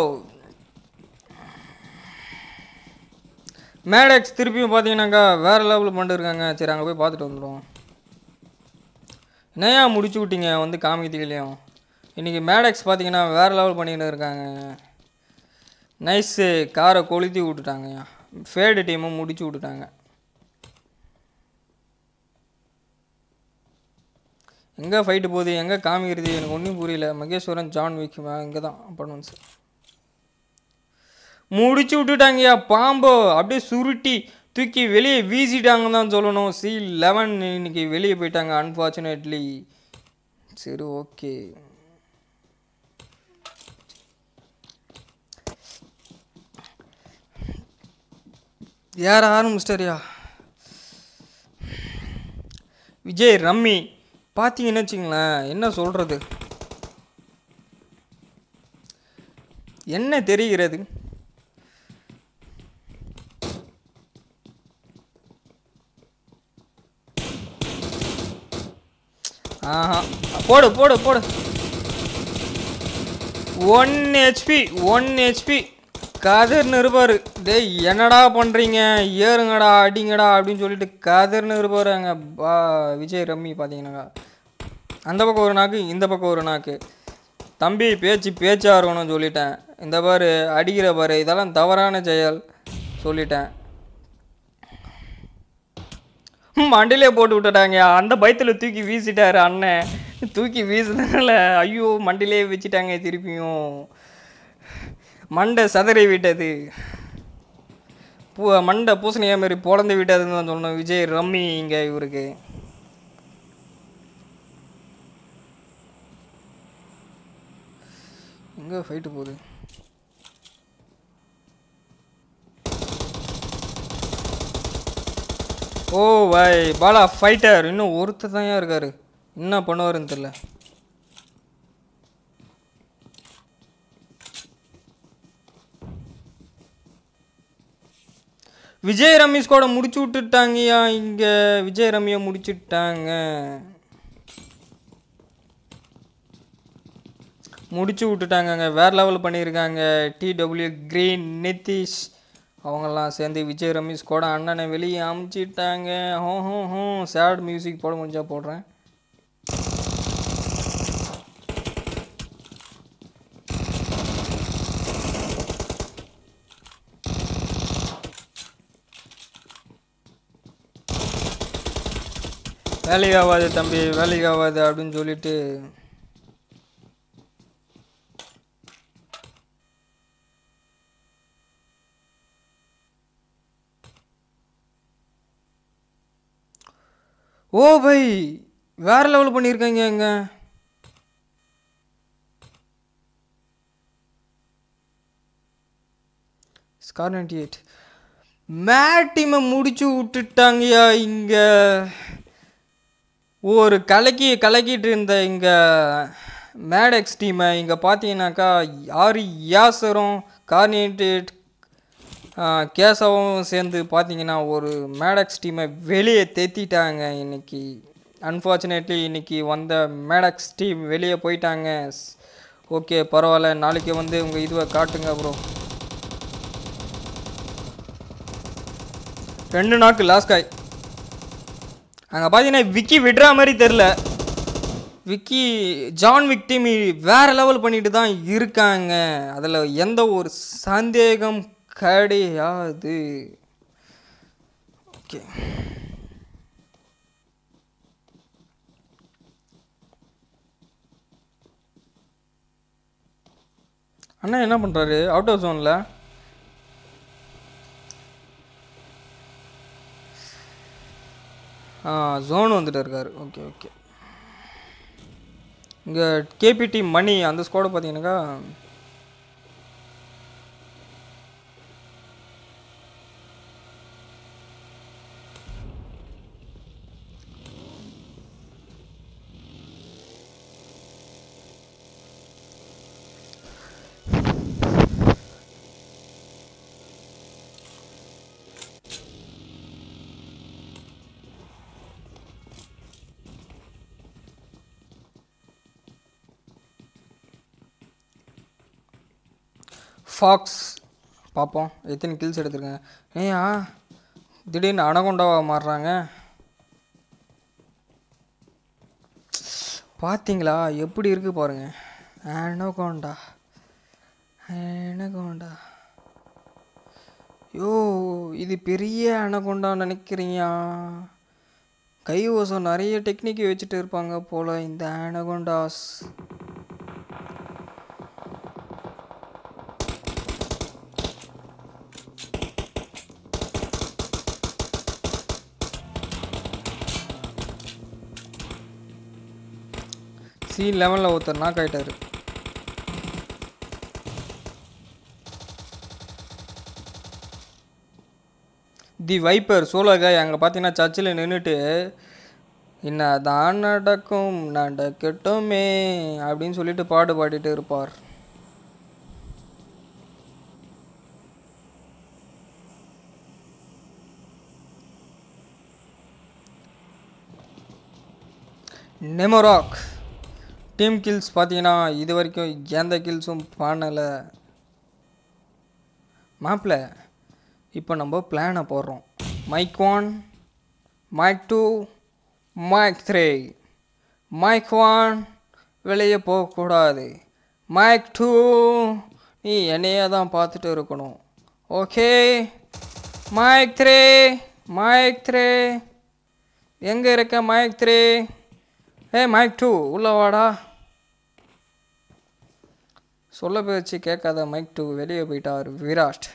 மேடெக்ஸ் திருப்பியும் பார்த்தீங்கன்னாக்கா வேறு லெவலில் பண்ணிருக்காங்க சரி அங்கே போய் பார்த்துட்டு வந்துடுவோம் என்னையா முடிச்சு விட்டீங்க வந்து காமிக்கிறதுலையும் இன்றைக்கி மேடெக்ஸ் பார்த்தீங்கன்னா வேறு லெவல் பண்ணிட்டு இருக்காங்க நைஸு காரை கொளுத்தி விட்டுட்டாங்கய்யா ஃபேடு டீமும் முடிச்சு விட்டுட்டாங்க எங்கே ஃபைட்டு போகுது எங்கே காமிக்கிறது எனக்கு ஒன்றும் புரியல மகேஸ்வரன் ஜான் விக் இங்கே தான் பண்ணுவோம் சார் முடிச்சு விட்டுட்டாங்கய்யா பாம்போ அப்படியே சுருட்டி தூக்கி வெளியே வீசிட்டாங்க தான் சொல்லணும் சி லெவன் இன்னைக்கு வெளியே போயிட்டாங்க அன்ஃபார்ச்சுனேட்லி சரி ஓகே யார் ஆரம்பிச்சிட்டாரியா விஜய் ரம்மி பார்த்தீங்கன்னு வச்சுங்களேன் என்ன சொல்கிறது என்ன தெரிகிறது ஆஹா போடு போடு போடு ஒன் ஹெச்பி ஒன் ஹெச்பி கதிர்னு இருப்பார் டேய் என்னடா பண்ணுறீங்க ஏறுங்கடா அடிங்கடா அப்படின்னு சொல்லிட்டு கதிர்னு இருப்பார் அங்கே பா விஜய் ரம்மி பார்த்தீங்கன்னாக்கா அந்த பக்கம் ஒரு நாக்கு இந்த பக்கம் ஒரு நாக்கு தம்பி பேச்சு பேச்சாக இருக்கணும்னு சொல்லிட்டேன் இந்த பாரு அடிக்கிற பாரு இதெல்லாம் தவறான செயல் சொல்லிட்டேன் மண்டிலே போட்டு விட்டுட்டாங்க அந்த பயத்தில் தூக்கி வீசிட்டாரு அண்ணன் தூக்கி வீசுனதுனால ஐயோ மண்டிலே வச்சுட்டாங்க திருப்பியும் மண்டை சதறி விட்டது பூ மண்டை பூசணியா மாதிரி பொழந்து விட்டதுன்னு தான் சொல்லணும் விஜய் ரம்மி இங்கே இவருக்கு எங்கே ஃபைட்டு போகுது ஓ பாய் பாலா ஃபைட்டர் இன்னும் ஒருத்தர் தான் இருக்காரு என்ன பண்ணுவாருன்னு தெரியல விஜய் ரமேஷ் கூட முடிச்சு விட்டுட்டாங்கய்யா இங்கே விஜய் ரம்யா முடிச்சுட்டாங்க முடிச்சு விட்டுட்டாங்கங்க வேற லெவல் பண்ணியிருக்காங்க டிடபிள்யூ கிரீன் நிதிஷ் அவங்கெல்லாம் சேர்ந்து விஜய் ரமேஷ் கூட அண்ணனை வெளியே அமுச்சிட்டாங்க ஹோ ஹோ ஹோ சேட் மியூசிக் போட முடிஞ்சா போடுறேன் வேலைக்கு ஆகாது தம்பி வேலைக்கு ஆகாது அப்படின்னு சொல்லிட்டு ஓ பை வேற லெவல் பண்ணியிருக்காங்க இங்க ஸ்கார் நைன்டி எயிட் மேட் டீமை முடிச்சு விட்டுட்டாங்கய்யா இங்க ஒரு கலக்கி கலக்கிட்டு இருந்த இங்க மேடெக்ஸ் டீமை இங்கே பார்த்தீங்கன்னாக்கா ஆறு யாசரும் கார்னியேட்டட் கேசவும் சேர்ந்து பார்த்தீங்கன்னா ஒரு மேடக்ஸ் டீமை வெளியே தேத்திட்டாங்க இன்னைக்கு அன்ஃபார்ச்சுனேட்லி இன்னைக்கு வந்த மேடக்ஸ் டீம் வெளியே போயிட்டாங்க ஓகே பரவாயில்ல நாளைக்கு வந்து உங்கள் இதுவை காட்டுங்க ப்ரோ ரெண்டு நாக்கு லாஸ்ட் காய் அங்கே பார்த்தீங்கன்னா விக்கி விடுற மாதிரி தெரில விக்கி ஜான் விக் டீம் வேற லெவல் பண்ணிட்டு தான் இருக்காங்க அதில் எந்த ஒரு சந்தேகம் கிடையாது ஓகே அண்ணா என்ன பண்ணுறாரு அவுட் ஆஃப் ஜோனில் ஆ ஜோன் வந்துட்டு இருக்காரு ஓகே ஓகே இங்கே கேபிடி மணி அந்த ஸ்குவாடு பார்த்தீங்கன்னாக்கா ஃபாக்ஸ் பார்ப்போம் எத்தனை கில்ஸ் எடுத்திருக்கேன் ஏயா திடீர்னு அனகொண்டாவா மாறுறாங்க பார்த்தீங்களா எப்படி இருக்கு பாருங்க அனகொண்டா அனகொண்டா யோ இது பெரிய அனகொண்டா நினைக்கிறீங்க கைவசம் நிறைய டெக்னிக் வச்சுட்டு இருப்பாங்க போல இந்த அனகொண்டாஸ் சி லெவனில் ஒருத்தர் நாக் ஆயிட்டாரு தி வைப்பர் சோலகாய் அங்கே பார்த்தீங்கன்னா சர்ச்சில் நின்றுட்டு என்னதான் நடக்கும் நடக்கட்டுமே அப்படின்னு சொல்லிட்டு பாடு பாடிட்டு இருப்பார் நெமோராக் டீம் கில்ஸ் பார்த்தீங்கன்னா இது வரைக்கும் எந்த கில்ஸும் பண்ணலை மாப்பிள்ள இப்போ நம்ம பிளானை போடுறோம் mike one mike two mike three mike one வெளியே போகக்கூடாது மைக் டூ நீ என்னையே தான் பார்த்துட்டு இருக்கணும் okay mike three mike three எங்கே இருக்க மைக் த்ரீ ஏ மைக் டூ உள்ள வாடா சொல்ல பேச்சு கேட்காத மைக் டூ வெளியே போயிட்டார் விராட்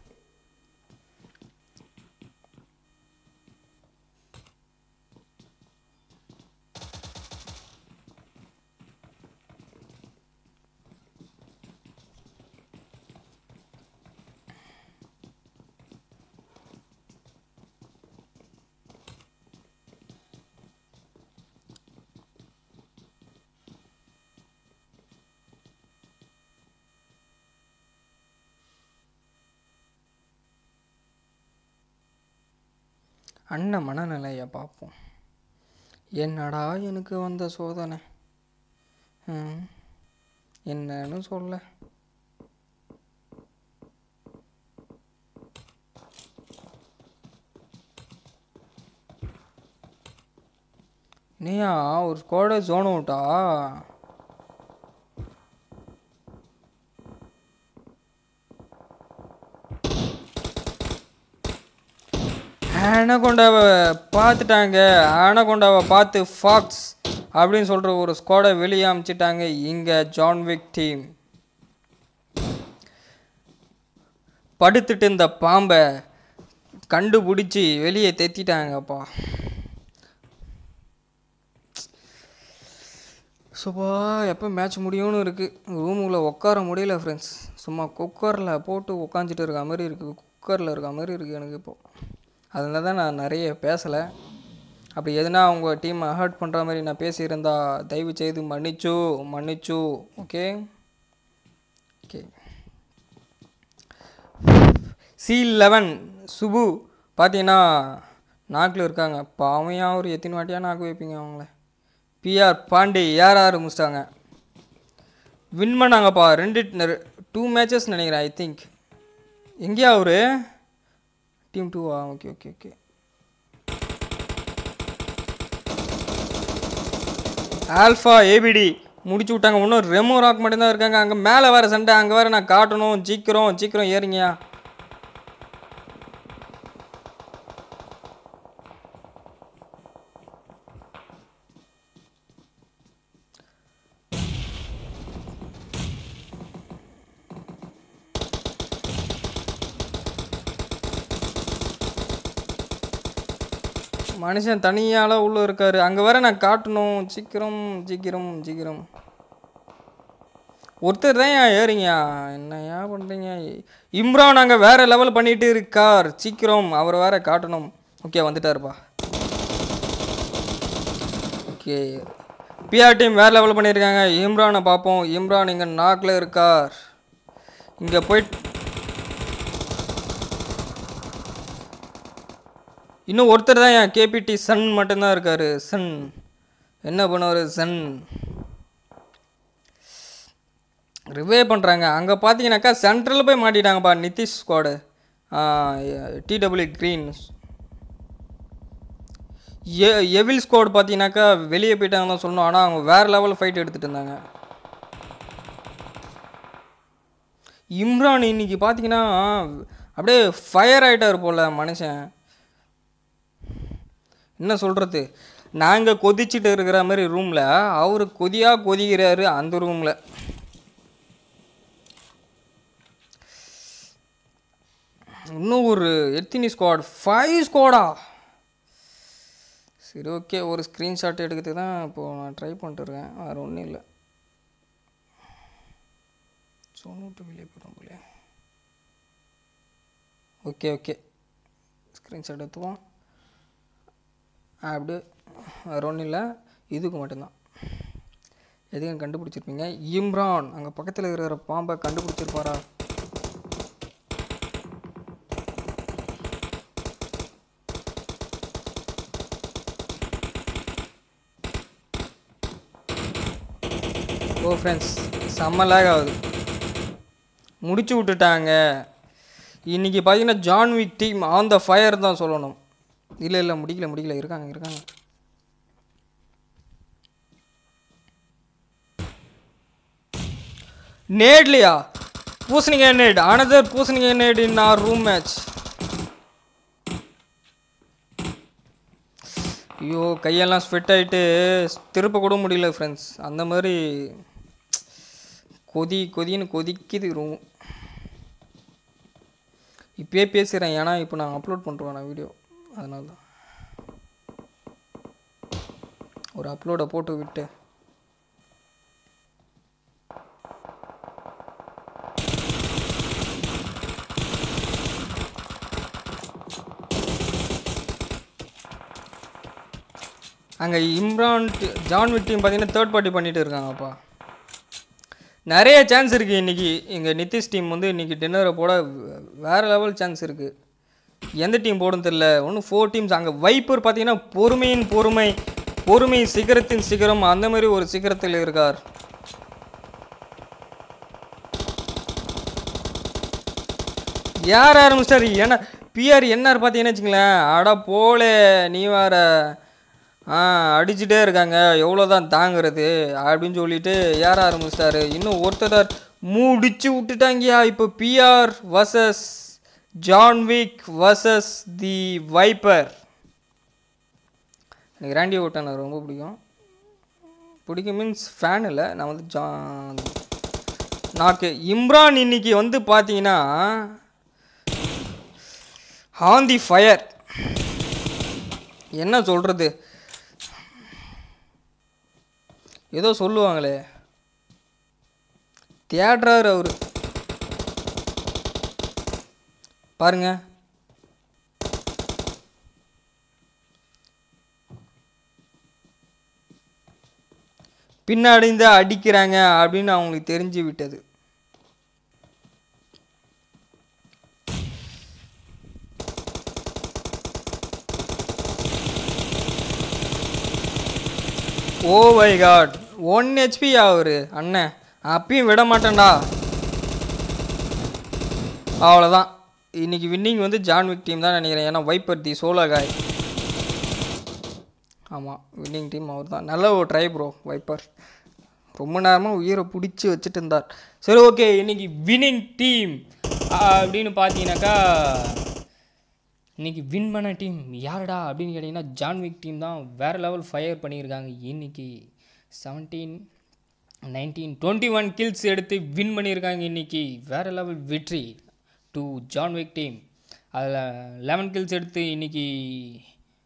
அண்ணன் மனநிலையை பார்ப்போம் என்னடா எனக்கு வந்த சோதனை ம், என்னன்னு சொல்ல நீயா ஒரு ஸ்குவாடை ஜோன் விட்டா ஆனகொண்டாவை பார்த்துட்டாங்க ஆனகொண்டாவை பார்த்து ஃபாக்ஸ் அப்படின்னு சொல்கிற ஒரு ஸ்குவாடை வெளியே அமுச்சிட்டாங்க இங்கே ஜான்விக் டீம் படுத்துட்டு இந்த பாம்பை கண்டுபிடிச்சி வெளியே தெத்திட்டாங்கப்பா சுபா எப்போ மேட்ச் முடியும்னு இருக்குது ரூமுக்குள்ளே உட்கார முடியல ஃப்ரெண்ட்ஸ் சும்மா குக்கரில் போட்டு உட்காந்துட்டு இருக்க மாதிரி இருக்குது குக்கரில் இருக்க மாதிரி இருக்குது எனக்கு இப்போது அதனால தான் நான் நிறைய பேசலை அப்படி எதுனா அவங்க டீமை ஹர்ட் பண்ணுற மாதிரி நான் பேசியிருந்தா தயவு செய்து மன்னிச்சு மன்னிச்சு ஓகே ஓகே சி லெவன் சுபு பார்த்தீங்கன்னா நாக்கில் இருக்காங்க பாவையா ஒரு எத்தனை வாட்டியாக நாக்கு வைப்பீங்க அவங்கள பிஆர் பாண்டே யார் ஆரம்பிச்சிட்டாங்க வின் பண்ணாங்கப்பா ரெண்டு டூ மேட்சஸ் நினைக்கிறேன் ஐ திங்க் எங்கேயா அவரு டீம் டூவா okay okay okay alpha ABT முடிச்சு விட்டாங்க இன்னும் ரெமோ ராக் மட்டும்தான் இருக்காங்க அங்கே மேலே வேறு சண்டை அங்கே வேறு நான் காட்டணும் சீக்கிரம் சீக்கிரம் ஏறிங்கயா மனுஷன் தனியால உள்ள இருக்காரு அங்கே வேற நான் காட்டணும் சீக்கிரம் சீக்கிரம் சீக்கிரம் ஒருத்தர் தான் ஏன் ஏறிங்க என்னையா பண்ணுறீங்க இம்ரான் அங்கே வேற லெவல் பண்ணிட்டு இருக்கார் சீக்கிரம் அவர் வேற காட்டணும் ஓகே வந்துட்டாருப்பா ஓகே பிஆர் டீம் வேற லெவல் பண்ணியிருக்காங்க இம்ரானை பார்ப்போம் இம்ரான் இங்கே நாக்கில் இருக்கார் இங்கே போயிட்டு இன்னும் ஒருத்தர் தான் என் கேபிடி சன் மட்டும்தான் இருக்காரு சன் என்ன பண்ணுவார் சன் ரிவே பண்ணுறாங்க அங்கே பார்த்தீங்கன்னாக்கா சென்ட்ரலில் போய் மாட்டிட்டாங்கப்பா Nitish squad DW green a evil squad பார்த்தீங்கன்னாக்கா வெளியே போயிட்டாங்க தான் சொல்லணும் ஆனால் அவங்க வேறு லெவல் ஃபைட் எடுத்துகிட்டு இருந்தாங்க இம்ரான் இன்னைக்கு பார்த்தீங்கன்னா அப்படியே ஃபயர் ஆகிட்டார் போல மனுஷன் என்ன சொல்கிறது நாங்கள் கொதிச்சுட்டு இருக்கிற மாதிரி ரூமில் அவர் கொதியாக கொதிக்கிறாரு அந்த ரூமில் இன்னும் ஒரு எத்தினி ஸ்குவாட் ஃபைவ் ஸ்குவாடா சரி ஓகே ஒரு ஸ்க்ரீன்ஷாட் எடுக்கிறதுக்கு தான் இப்போது நான் ட்ரை பண்ணிட்டு இருக்கேன் வேறு ஒன்றும் இல்லை சொன்னிட்டு வெளியே போகிறோம் போல ஓகே ஓகே ஸ்க்ரீன்ஷாட் எடுத்துவோம் அப்படியே வேறு ஒன்றும் இல்லை இதுக்கு மட்டும்தான் எதையும் கண்டுபிடிச்சிருப்பீங்க இம்ரான் அங்கே பக்கத்தில் இருக்கிற பாம்பை கண்டுபிடிச்சிருப்பாரா ஓ ஃப்ரெண்ட்ஸ் செம்ம லேக் ஆகுது முடிச்சு விட்டுட்டாங்க இன்னைக்கு பார்த்தீங்கன்னா John Wick team on the fire தான் சொல்லணும் இல்லை இல்லை முடிக்கல முடிக்கல இருக்காங்க இருக்காங்க நேட்லையா பூசணிக்காய் நேட் அனதர் பூசணிக்காய் nade in our room match ஐயோ கையெல்லாம் ஸ்வெட் ஆகிட்டு திருப்ப கூட முடியல ஃப்ரெண்ட்ஸ் அந்த மாதிரி கொதி கொதின்னு கொதிக்குது ரூம் இப்பயே பேசுகிறேன் ஏன்னா இப்போ நான் அப்லோட் பண்ணுறேன் நான் வீடியோ அதனால தான் ஒரு அப்லோடை போட்டு விட்டு அங்கே இம்ரான் டி- ஜான் விக் டீம் பார்த்தீங்கன்னா தேர்ட் பார்ட்டி பண்ணிட்டு இருக்காங்கப்பா நிறைய சான்ஸ் இருக்குது இன்றைக்கி எங்கள் நிதிஷ் டீம் வந்து இன்றைக்கி டின்னரை போட வே- வேறு லெவல் சான்ஸ் இருக்குது எந்த டீம் போடும் தெரில ஒன்றும் ஃபோர் டீம்ஸ் அங்கே வைப்பர் பார்த்தீங்கன்னா பொறுமையின் பொறுமை பொறுமை சிகரத்தின் சிகரம் அந்த மாதிரி ஒரு சிகரத்தில் இருக்கார் யார் ஆரம்பிச்சிட்டாரு ஏன்னா பிஆர் என்ஆர் பார்த்தீங்கன்னு வச்சுங்களேன் அட போலே நீ வேற ஆ அடிச்சுட்டே இருக்காங்க எவ்வளோ தான் தாங்குறது அப்படின்னு சொல்லிட்டு யார் ஆரம்பிச்சிட்டாரு இன்னும் ஒருத்தர் முடிச்சு விட்டுட்டாங்கயா இப்போ PR versus John Wick versus the viper எனக்கு ராண்டி ஓட்டன் எனக்கு ரொம்ப பிடிக்கும் பிடிக்கும் மீன்ஸ் ஃபேன் இல்லை நான் வந்து ஜான் நாக்கு இம்ரான் இன்னைக்கு வந்து பார்த்தீங்கன்னா ஆன் தி ஃபயர் என்ன சொல்கிறது ஏதோ சொல்லுவாங்களே தேடுறாரு அவரு பாருங்க பின்னாடி இருந்து அடிக்கிறாங்க அப்படின்னு அவங்களுக்கு தெரிஞ்சு விட்டது oh my god one HP அவரு அண்ணன் அப்பயும் விட மாட்டேன்டா அவ்வளோதான் இன்னைக்கு வின்னிங் வந்து ஜான் விக் டீம் தான் நினைக்கிறேன் ஏன்னா வைப்பர் தி சோலா காய் ஆமாம் வின்னிங் டீம் அவர் தான் நல்ல ஒரு ட்ரை ப்ரோ வைப்பர் ரொம்ப நேரமாக உயிரை பிடிச்சி வச்சுட்டு இருந்தார் சரி ஓகே இன்னைக்கு வின்னிங் டீம் அப்படின்னு பார்த்தீங்கன்னாக்கா இன்னைக்கு வின் பண்ண டீம் யாருடா அப்படின்னு கேட்டிங்கன்னா ஜான்விக் டீம் தான் வேறு லெவல் ஃபயர் பண்ணியிருக்காங்க இன்னைக்கு seventeen nineteen twenty one kills எடுத்து வின் பண்ணியிருக்காங்க இன்னைக்கு வேறு லெவல் வெற்றி டு ஜான்விக் டீம் அதில் லெவன் கில்ஸ் எடுத்து இன்னைக்கு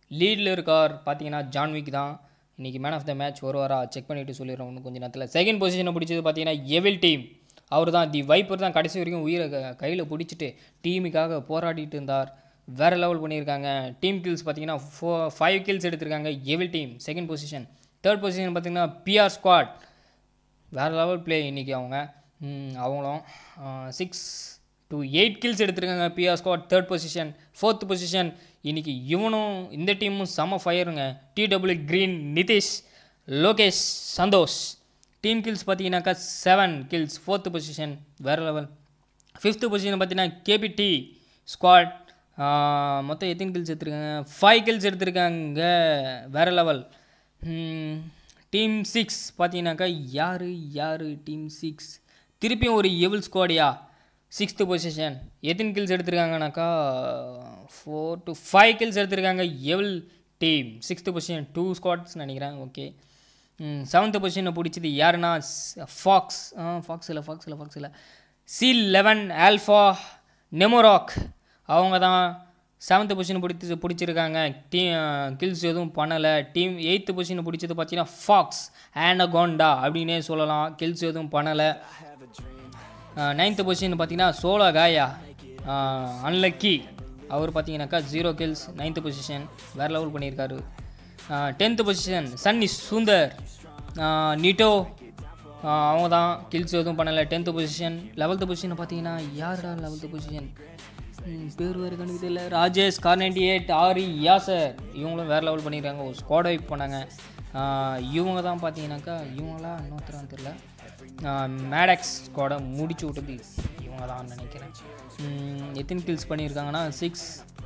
லீடில் இருக்கார் பார்த்தீங்கன்னா ஜான்விக் தான் இன்றைக்கி மேன் ஆஃப் த மேட்ச் வருவாரா செக் பண்ணிவிட்டு சொல்லிடுறோம் இன்னும் கொஞ்சம் நேரத்தில் செகண்ட் பொசிஷனை பிடிச்சது பார்த்தீங்கன்னா எவில் டீம் அவர் தான் தி வைப்பர் தான் கடைசி வரைக்கும் உயிரை கையில் பிடிச்சிட்டு டீமுக்காக போராடிட்டு இருந்தார் வேறு லெவல் பண்ணியிருக்காங்க டீம் கில்ஸ் பார்த்தீங்கன்னா ஃபோ ஃபைவ் கில்ஸ் எடுத்திருக்காங்க evil team second position third position பார்த்தீங்கன்னா பிஆர் ஸ்குவாட் வேறு லெவல் ப்ளே இன்றைக்கி அவங்க ம், அவங்களும் சிக்ஸ் டு எயிட் கில்ஸ் எடுத்திருக்காங்க PR squad third position fourth position இன்றைக்கி இவனும் இந்த டீமும் செம ஃபயருங்க DW green Nitish Lokesh Santosh team kills பார்த்தீங்கன்னாக்கா செவன் கில்ஸ் ஃபோர்த்து பொசிஷன் வேறு லெவல் ஃபிஃப்த்து பொசிஷன் பார்த்தீங்கன்னா கேபிடி ஸ்குவாட் மொத்தம் எத்தனை கில்ஸ் எடுத்திருக்காங்க ஃபைவ் கில்ஸ் எடுத்திருக்காங்க வேறு லெவல் டீம் சிக்ஸ் பார்த்தீங்கன்னாக்கா யார் யார் டீம் சிக்ஸ் திருப்பியும் ஒரு எவில் ஸ்குவாடியா சிக்ஸ்த்து பொசிஷன் எத்தனை கில்ஸ் எடுத்திருக்காங்கனாக்கா ஃபோர் டு ஃபைவ் கில்ஸ் எடுத்திருக்காங்க evil team sixth position two squads நினைக்கிறேன் ஓகே செவன்த்து பொசிஷனை பிடிச்சது யாருன்னா ஃபாக்ஸ் ஃபாக்ஸ் இல்லை ஃபாக்ஸ் இல்லை ஃபாக்ஸ் இல்லை சி லெவன் ஆல்ஃபா நெமோராக் அவங்க தான் செவன்த்து பொசிஷன் பிடிச்சி பிடிச்சிருக்காங்க டீ கில்ஸ் எதுவும் பண்ணலை டீம் எயித்து பொசிஷன் பிடிச்சது பார்த்தீங்கன்னா ஃபாக்ஸ் ஆனகோண்டா அப்படின்னே சொல்லலாம் கில்ஸ் எதுவும் பண்ணலை நைன்த்து பொசிஷன் பார்த்தீங்கன்னா சோலா காயா அன்லக்கி அவர் பார்த்தீங்கன்னாக்கா ஜீரோ கில்ஸ் நைன்த்து பொசிஷன் வேறு லெவல் பண்ணியிருக்காரு டென்த்து பொசிஷன் சன்னி சுந்தர் நிட்டோ அவங்க தான் கில்ஸ் எதுவும் பண்ணலை டென்த்து பொசிஷன் லெவல்த்து பொசிஷன் பார்த்தீங்கன்னா யாருடா லெவல்த்து பொசிஷன் பேர் வேறு கணக்கு தெரியல ராஜேஷ் கார்னெண்டி எயிட் ஆரி யாசர் இவங்களும் வேறு லெவல் பண்ணியிருக்காங்க ஒரு ஸ்குவாட் வைப் பண்ணாங்க ஆஹ் இவங்க தான் பார்த்தீங்கன்னாக்கா இவங்களாம் இன்னொருத்தரான்னு தெரில மேடக்ஸ் ஸ்குவாடை முடிச்சு விட்டது இவங்க தான் நினைக்கிறேன் உம், எத்தனை கில்ஸ் பண்ணியிருக்காங்கன்னா சிக்ஸ்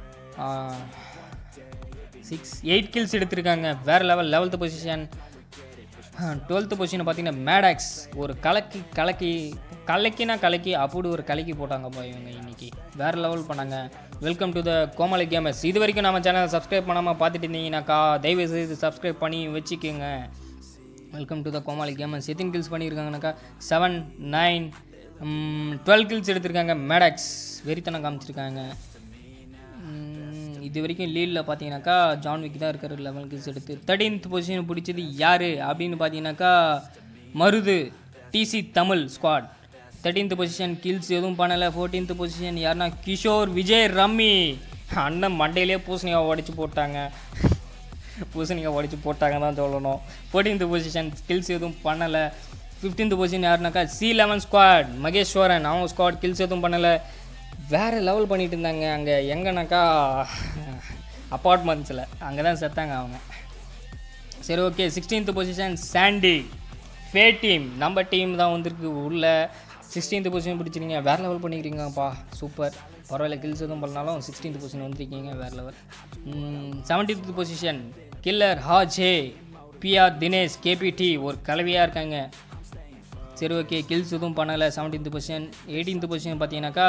சிக்ஸ் எயிட் கில்ஸ் எடுத்திருக்காங்க வேறு level eleventh position twelfth position பார்த்தீங்கன்னா மேடாக்ஸ் ஒரு கலக்கி கலக்கி கலக்கினா கலக்கி அப்படி ஒரு கலக்கி போட்டாங்கப்பா இவங்க இன்னைக்கு வேறு லெவல் பண்ணாங்க welcome to the Komali gamers இது வரைக்கும் நம்ம சேனலை சப்ஸ்கிரைப் பண்ணாமல் பார்த்துட்டு இருந்தீங்கன்னாக்கா தயவு செய்து சப்ஸ்கிரைப் பண்ணி வச்சுக்கோங்க welcome to the Komali gamers எத்தனை கில்ஸ் பண்ணியிருக்காங்கனாக்கா செவன் நைன் டுவெல் கில்ஸ் எடுத்திருக்காங்க மேடாக்ஸ் வெறித்தனம் காமிச்சிருக்காங்க ம், இது வரைக்கும் லீடில் பார்த்தீங்கன்னாக்கா ஜான் விக் தான் இருக்கிற லெவல் கில்ஸ் எடுத்து தேர்டீன்த் பொசிஷன் பிடிச்சது யார் அப்படின்னு பார்த்தீங்கன்னாக்கா Marudhu DC Tamil squad thirteenth position kills எதுவும் பண்ணலை ஃபோர்டீன்த் பொசிஷன் யாருன்னா கிஷோர் விஜய் ரம்மி அண்ணன் மண்டையிலே பூசணிக்காய் உடைச்சு போட்டாங்க பூசணிக்காய் உடைச்சு போட்டாங்க தான் சொல்லணும் ஃபோர்டீன்த் பொசிஷன் ஸ்கில்ஸ் எதுவும் பண்ணலை ஃபிஃப்டீன்த் பொசிஷன் யாருனாக்கா சி லெவன் ஸ்குவாட் மகேஸ்வரன் அவங்க ஸ்குவாட் கில்ஸ் எதுவும் பண்ணலை வேறு லெவல் பண்ணிட்டு இருந்தாங்க அங்கே எங்கனாக்கா அப்பார்ட்மெண்ட்ஸில் அங்கே தான் செத்தாங்க அவங்க சரி ஓகே சிக்ஸ்டீன்த் பொசிஷன் சாண்டி ஃபே டீம் நம்ம டீம் தான் வந்திருக்கு உள்ள சிக்ஸ்டீன்த் பொசிஷன் பிடிச்சிருக்கீங்க வேறு லெவல் பண்ணிக்கிறீங்கப்பா சூப்பர் பரவாயில்ல கில்ஸ் எதுவும் பண்ணாலும் சிக்ஸ்டீன்த் பொசிஷன் வந்திருக்கீங்க வேறு லெவல் செவன்டீன்த் பொசிஷன் கில்லர் ஹாஜே பிஆர் தினேஷ் கேபிடி ஒரு கலவையாக இருக்காங்க சரி ஓகே கில்ஸ் எதுவும் பண்ணலை செவன்டீன்த் பொசிஷன் எயிட்டீன்த் பொசிஷன் பார்த்தீங்கன்னாக்கா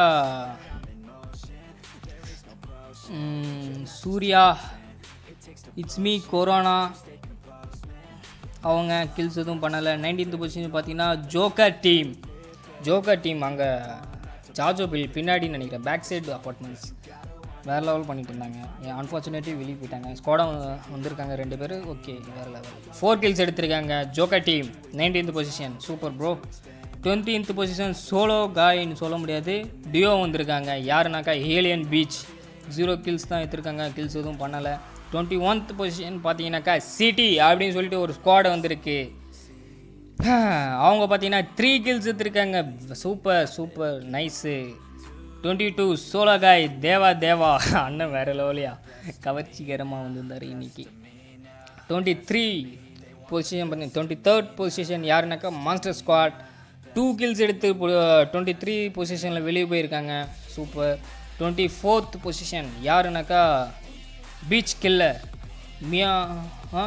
ம், சூர்யா இட்ஸ் மீ கொரோனா அவங்க கில்ஸ் எதுவும் பண்ணலை நைன்டீன்த் பொசிஷன் பார்த்தீங்கன்னா ஜோக்கர் டீம் ஜோக்கர் டீம் அங்கே ஜாஜோ பில் பின்னாடி நினைக்கிறேன் பேக் சைடு அப்பார்ட்மெண்ட்ஸ் வேறு லெவல் பண்ணிட்டு இருந்தாங்க அன்ஃபார்ச்சுனேட்லி வெளியே போயிட்டாங்க ஸ்குவாடா வந்திருக்காங்க ரெண்டு பேர் ஓகே வேறு லெவல் ஃபோர் கில்ஸ் எடுத்திருக்காங்க joker team nineteenth position super bro twentieth position solo காயின்னு சொல்ல முடியாது டியோ வந்திருக்காங்க யாருனாக்கா ஏலியன் பீச் ஜீரோ கில்ஸ் தான் எடுத்திருக்காங்க கில்ஸ் எதுவும் பண்ணலை டுவெண்ட்டி ஒன்த் பொசிஷன் பார்த்தீங்கன்னாக்கா சிட்டி அப்படின்னு சொல்லிட்டு ஒரு ஸ்குவாட் வந்திருக்கு அவங்க பார்த்தீங்கன்னா த்ரீ கில்ஸ் எடுத்திருக்காங்க super super nice twenty two சோலகாய் தேவா தேவா அண்ணன் வேறு லெவலியா கவர்ச்சிகரமாக வந்திருந்தார் இன்னைக்கு டுவெண்ட்டி த்ரீ பொசிஷன் பண்ணி டுவெண்ட்டி தேர்ட் பொசிஷன் யாருனாக்கா மாஸ்டர் ஸ்குவாட் டூ கில்ஸ் எடுத்து டுவெண்ட்டி த்ரீ பொசிஷனில் வெளியே போயிருக்காங்க சூப்பர் டுவெண்ட்டி ஃபோர்த் பொசிஷன் யாருனாக்கா பீச் கில்லர் மியா ஆ,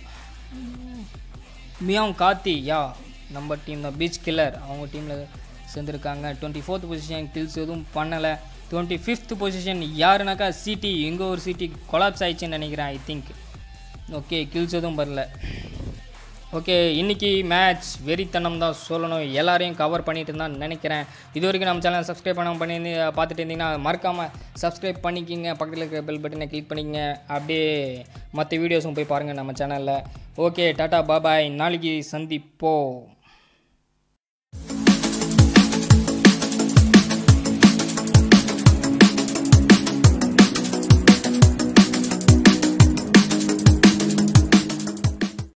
மியாங் காத்தி யா நம்ம டீம் தான் பீச் கில்லர் அவங்க டீமில் சேர்ந்துருக்காங்க டுவெண்ட்டி ஃபோர்த் பொசிஷன் கில்ஸ் எதுவும் பண்ணலை டுவெண்ட்டி ஃபிஃப்த் பொசிஷன் யாருனாக்கா சிட்டி எங்கே ஒரு சிட்டி கொலாப்ஸ் ஆயிடுச்சுன்னு நினைக்கிறேன் ஐ திங்க் ஓகே கில்ஸ் எதுவும் வரல ஓகே இன்னைக்கு மேட்ச் வெறித்தனம் தான் சொல்லணும் எல்லாரையும் கவர் பண்ணிட்டு தான் நினைக்கிறேன் இது வரைக்கும் நம்ம சேனல் சப்ஸ்கிரைப் பண்ணாமல் பண்ணி பார்த்துட்டு இருந்தீங்கன்னா மறக்காமல் சப்ஸ்கிரைப் பண்ணிக்கிங்க பக்கத்தில் இருக்கிற பெல் பட்டனை கிளிக் பண்ணிக்கங்க அப்படியே மற்ற வீடியோஸும் போய் பாருங்கள் நம்ம சேனலில் ஓகே டாட்டா பாபாய் நாளைக்கு சந்திப்போம்